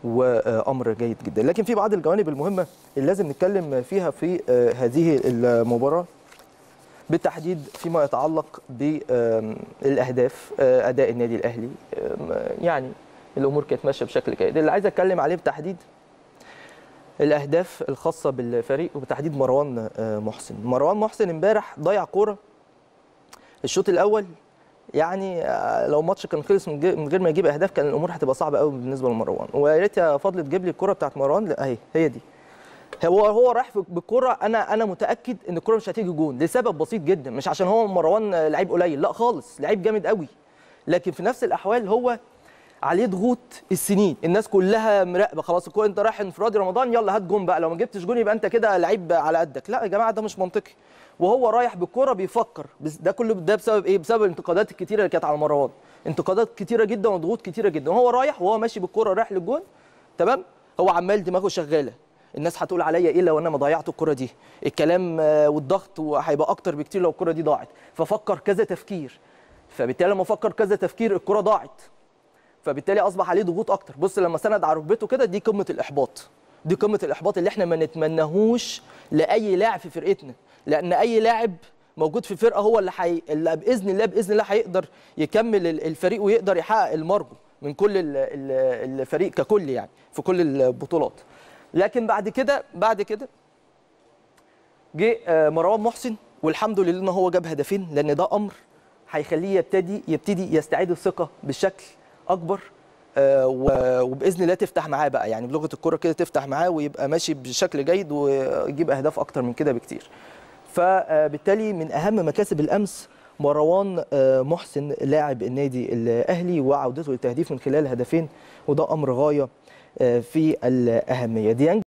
وامر جيد جدا لكن في بعض الجوانب المهمه اللي لازم نتكلم فيها في آه، هذه المباراه بالتحديد فيما يتعلق بالاهداف اداء النادي الاهلي آم، يعني الامور كانت ماشيه بشكل جيد اللي عايز اتكلم عليه بالتحديد الاهداف الخاصه بالفريق وبالتحديد مروان آه، محسن مروان محسن امبارح ضيع كوره الشوط الاول يعني آه، لو الماتش كان خلص من جي- من غير ما يجيب اهداف كان الامور هتبقى صعبه قوي بالنسبه لمروان ويا ريت يا فضل تجيب لي الكوره بتاعت مروان لا اهي هي دي هو هو رايح في- بالكوره انا انا متاكد ان الكوره مش هتيجي جون لسبب بسيط جدا مش عشان هو مروان آه، لعيب قليل لا خالص لعيب جامد قوي لكن في نفس الاحوال هو عليه ضغوط السنين الناس كلها مراقبه خلاص الكوره انت رايح انفرادي رمضان يلا هات جون بقى لو ما جبتش جون يبقى انت كده لعيب على قدك لا يا جماعه ده مش منطقي وهو رايح بالكوره بيفكر بس ده كله ده بسبب ايه بسبب الانتقادات الكتيره اللي كانت على مروان انتقادات كتيره جدا وضغوط كتيره جدا وهو رايح وهو ماشي بالكوره رايح للجون تمام هو عمال دماغه شغاله الناس هتقول عليا ايه لو انا ما ضيعت الكره دي الكلام آه، والضغط هيبقى اكتر بكتير لو الكره دي ضاعت ففكر كذا تفكير فبالتالي لما فكر كذا تفكير الكره ضاعت فبالتالي اصبح عليه ضغوط اكتر بص لما سند على ركبته كده دي قمه الاحباط دي قمه الاحباط اللي احنا ما نتمناهوش لاي لاعب في فرقتنا لان اي لاعب موجود في فرقه هو اللي حي... اللي باذن الله باذن الله هيقدر يكمل ال- الفريق ويقدر يحقق المرجو من كل ال- ال- الفريق ككل يعني في كل البطولات لكن بعد كده بعد كده جه آه، مروان محسن والحمد لله ان هو جاب هدفين لان ده امر هيخليه يبتدي يبتدي يستعيد الثقه بشكل اكبر آه، و- وباذن الله تفتح معاه بقى يعني بلغه الكوره كده تفتح معاه ويبقى ماشي بشكل جيد ويجيب اهداف اكتر من كده بكتير فبالتالي من اهم مكاسب الامس مروان آه، محسن لاعب النادي الاهلي وعودته للتهديف من خلال هدفين وده امر غايه آه، في الاهميه ديانج